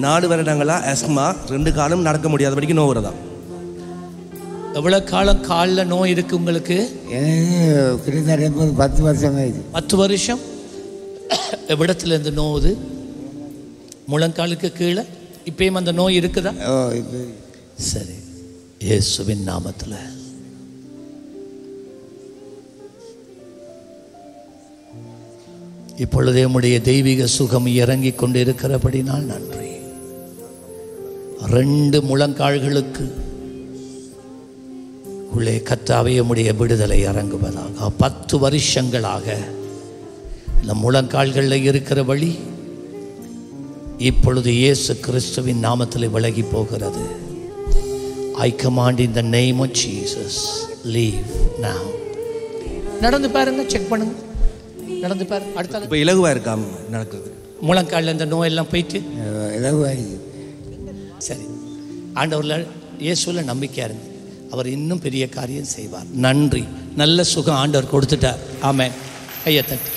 நாலு வருடங்களாக ஆஸ்மா ரெண்டு காலம் நடக்க முடியாதபடிக்கு நோவுறதா எவ்வளோ காலம் காலில் நோய் இருக்கு உங்களுக்கு எனக்கு கிட்டத்தட்ட எப்போது பத்து வருஷம் ஆயிடுச்சு பத்து வருஷம் எவ்விடத்துல இருந்து நோவுது முழங்காலுக்கு கீழே இப்பயும் அந்த நோய் இருக்குதா ஓ இப்போ சரி இயேசுவின் நாமத்தில் இப்பொழுதே உம்முடைய தெய்வீக சுகம் இறங்கி கொண்டிருக்கிறபடினால் நன்றி ரெண்டு முழங்கால்களுக்கு உள்ளே கத்தாவே உம்முடைய விடுதலை இறங்குவதாக பத்து வருஷங்களாக இந்த முழங்கால்களில் இருக்கிற வழி இப்பொழுது இயேசு கிறிஸ்துவின் நாமத்தில் விலகி போகிறது I command in the name of Jesus leave now நடந்து பாருங்க செக் பண்ணுங்க நடந்து பாருங்க அடுத்த இப்போ இலகுவாக இருக்காம நடக்குது முழங்காலில் இந்த நோயெல்லாம் போயிட்டு இலகுவாயிடுச்சு சரி ஆண்டவரில் இயேசுவில் நம்பிக்கையா இருங்க அவர் இன்னும் பெரிய காரியம் செய்வார் நன்றி நல்ல சுகம் ஆண்டவர் கொடுத்துட்டார் ஆமென் கையை தட்டி